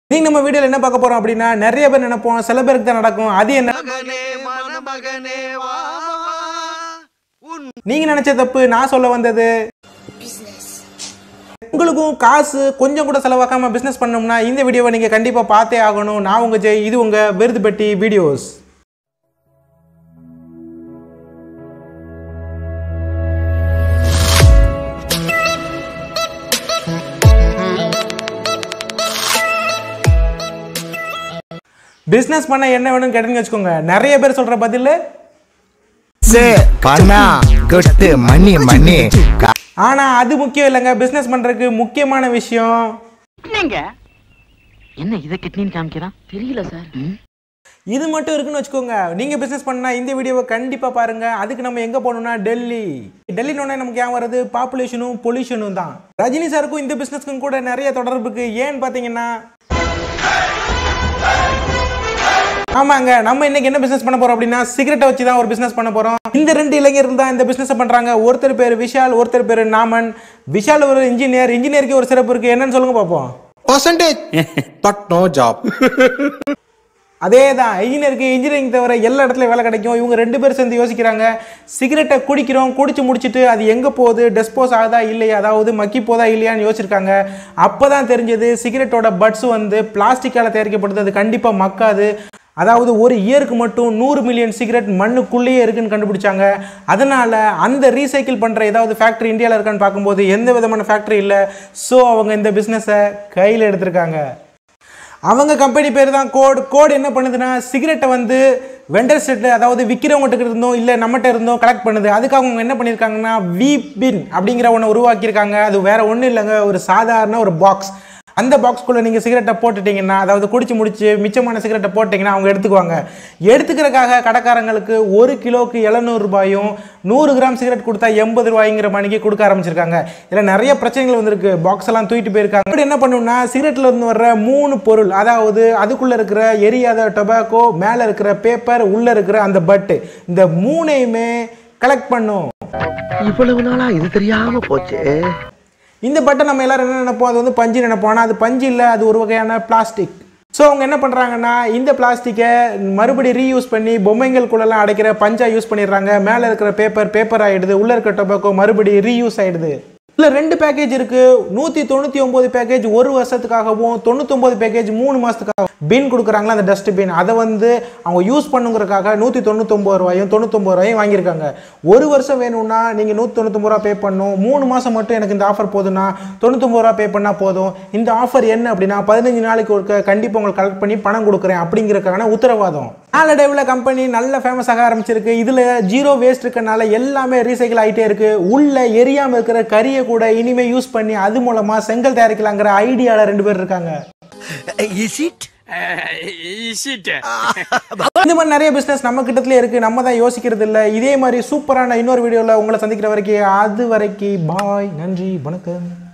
நீங்க நம்ம வீடியோல என்ன பார்க்க போறோம் அப்படின்னா நிறைய பேர் நினைப்போம் சில பேருக்கு தான் நடக்கும் அது என்ன மகனே மணமகனே வா உன் நீங்க நினைச்ச தப்பு நான் சொல்ல வந்தது உங்களுக்கும் காசு கொஞ்சம் கூட செலவாக்காம பிசினஸ் பண்ணோம்னா இந்த வீடியோவை நீங்க கண்டிப்பா பார்த்தே ஆகணும் நான் உங்க ஜெய் இது உங்க விருது பெட்டி வீடியோஸ் பிசினஸ் பண்ண என்ன வேணும்னு கேட்டீங்கன்னு வச்சுக்கோங்க நிறைய பேர் சொல்ற பதில் பணம் கொட்டு மணி மணி கா- ஆனா அது முக்கியம் இல்லைங்க பிசினஸ் பண்றதுக்கு முக்கியமான விஷயம் என்னங்க என்ன இதை கிட்னின்னு காமிக்கிறான் தெரியல சார் இது மட்டும் இருக்குன்னு வச்சுக்கோங்க நீங்க பிசினஸ் பண்ணா இந்த வீடியோவை கண்டிப்பா பாருங்க அதுக்கு நம்ம எங்க போகணும்னா டெல்லி டெல்லினோட நமக்கு ஏன் வருது பாப்புலேஷனும் பொல்யூஷனும் தான் ரஜினி சாருக்கும் இந்த பிசினஸ்க்கும் கூட நிறைய தொடர்பு இருக்கு ஏன்னு பாத்தீங்கன்னா ஆமாங்க நம்ம இன்னைக்கு என்ன பிசினஸ் பண்ண போறோம் அப்படின்னா சிகரெட்டை வச்சு தான் ஒரு பிசினஸ் பண்ண போறோம் இந்த ரெண்டு இளைஞர்கள் தான் இந்த பிசினஸ் பண்றாங்க ஒருத்தர் பேர் விஷால் ஒருத்தர் பேர் நாமன் விஷால் ஒரு இன்ஜினியர் இன்ஜினியருக்கு ஒரு சிறப்பு இருக்கு என்னன்னு சொல்லுங்க பார்ப்போம் percentage but no job அதே தான் இன்ஜினியருக்கு இன்ஜினியரிங் தவிர எல்லா இடத்துலையும் வேலை கிடைக்கும் இவங்க ரெண்டு பேரும் சேர்ந்து யோசிக்கிறாங்க சிகரெட்டை குடிக்கிறோம் குடிச்சு முடிச்சுட்டு அது எங்கே போகுது டெஸ்போஸ் ஆகுதா இல்லையா அதாவது மக்கி போதா இல்லையான்னு யோசிச்சிருக்காங்க அப்போ தான் தெரிஞ்சது சிகரெட்டோட பட்ஸ் வந்து பிளாஸ்டிக்கால் தயாரிக்கப்படுது அது கண்டிப்பாக மக்காது அதாவது ஒரு இயருக்கு மட்டும் நூறு மில்லியன் சிகரெட் மண்ணுக்குள்ளேயே இருக்குன்னு கண்டுபிடிச்சாங்க அதனால் அந்த ரீசைக்கிள் பண்ணுற ஏதாவது ஃபேக்ட்ரி இந்தியாவில் இருக்கான்னு பார்க்கும்போது எந்த விதமான ஃபேக்ட்ரி இல்லை ஸோ அவங்க இந்த பிஸ்னஸை கையில் எடுத்திருக்காங்க அவங்க கம்பெனி பேர் தான் கோட் கோட் என்ன பண்ணுதுன்னா சிகரெட்டை வந்து வெண்டர் செட்டு அதாவது விற்கிறவங்ககிட்ட இருந்தோம் இல்லை நம்மகிட்ட இருந்தோம் கலெக்ட் பண்ணுது அதுக்காக அவங்க என்ன பண்ணியிருக்காங்கன்னா வி பின் அப்படிங்கிற ஒன்று உருவாக்கியிருக்காங்க அது வேற ஒன்றும் இல்லைங்க ஒரு சாதாரண ஒரு பாக்ஸ் அந்த பாக்ஸ்குள்ளே நீங்கள் சிகரெட்டை போட்டுட்டீங்கன்னா அதாவது குடிச்சு முடிச்சு மிச்சமான சிகரெட்டை போட்டிங்கன்னா அவங்க எடுத்துக்குவாங்க எடுத்துக்கிறதுக்காக கடைக்காரங்களுக்கு ஒரு கிலோக்கு எழுநூறு ரூபாயும் நூறு கிராம் சிகரெட் கொடுத்தா எண்பது ரூபாய்ங்கிற மணிக்கு கொடுக்க ஆரம்பிச்சிருக்காங்க இதில் நிறைய பிரச்சனைகள் வந்திருக்கு பாக்ஸ் எல்லாம் தூக்கிட்டு போயிருக்காங்க இப்படி என்ன பண்ணணும்னா சிகரெட்ல இருந்து வர்ற மூணு பொருள் அதாவது அதுக்குள்ள இருக்கிற எரியாத டொபாக்கோ மேலே இருக்கிற பேப்பர் உள்ள இருக்கிற அந்த பட்டு இந்த மூணையுமே கலெக்ட் பண்ணும் இவ்வளவு நாளா இது தெரியாம போச்சு இந்த பட்டை நம்ம எல்லாரும் என்ன நினைப்போம் அது வந்து பஞ்சு நினைப்போம் ஆனால் அது பஞ்சு இல்லை அது ஒரு வகையான பிளாஸ்டிக் ஸோ அவங்க என்ன பண்ணுறாங்கன்னா இந்த பிளாஸ்டிக்கை மறுபடியும் ரீயூஸ் பண்ணி பொம்மைங்களுக்குள்ளெல்லாம் அடைக்கிற பஞ்சா யூஸ் பண்ணிடுறாங்க மேலே இருக்கிற பேப்பர் பேப்பர் ஆகிடுது உள்ளே இருக்கிற டொபாக்கோ மறுபடியும் ரீயூஸ் ஆகிடுது இல்லை ரெண்டு பேக்கேஜ் இருக்கு நூற்றி தொண்ணூற்றி ஒம்பது பேக்கேஜ் ஒரு வருஷத்துக்காகவும் தொண்ணூத்தொம்பது பேக்கேஜ் மூணு மாதத்துக்காக பின் கொடுக்குறாங்களா அந்த டஸ்ட் பின் அதை வந்து அவங்க யூஸ் பண்ணுங்கிறக்காக நூற்றி தொண்ணூத்தொம்பது ரூபாயும் தொண்ணூத்தொம்பது ரூபாயும் வாங்கியிருக்காங்க ஒரு வருஷம் வேணும்னா நீங்கள் நூற்றி தொண்ணூத்தொம்பது ரூபா பே பண்ணணும் மூணு மாதம் மட்டும் எனக்கு இந்த ஆஃபர் போதும்னா தொண்ணூத்தொம்பது ரூபா பே பண்ணால் போதும் இந்த ஆஃபர் என்ன அப்படின்னா பதினஞ்சு நாளைக்கு ஒருக்க கண்டிப்பாக உங்களுக்கு கலெக்ட் பண்ணி பணம் கொடுக்குறேன் அப்படிங்கிறக்கான உத்தரவாதம் நாளடைவில் கம்பெனி நல்ல ஃபேமஸ் ஆக ஆரம்பிச்சிருக்கு இதில் ஜீரோ வேஸ்ட் இருக்கனால எல்லாமே ரீசைக்கிள் ஆகிட்டே இருக்கு உள்ள எரியாமல் இருக்கிற கரியை கூட இனிமே யூஸ் பண்ணி அது மூலமாக செங்கல் தயாரிக்கலாங்கிற ஐடியாவில் ரெண்டு பேர் இருக்காங்க இஸ் இட் இந்த மாதிரி நிறைய பிசினஸ் நம்ம கிட்டத்துல இருக்கு நம்ம தான் யோசிக்கிறது இல்ல இதே மாதிரி சூப்பரான இன்னொரு வீடியோல உங்களை சந்திக்கிற வரைக்கும் அது வரைக்கும் பாய் நன்றி வணக்கம்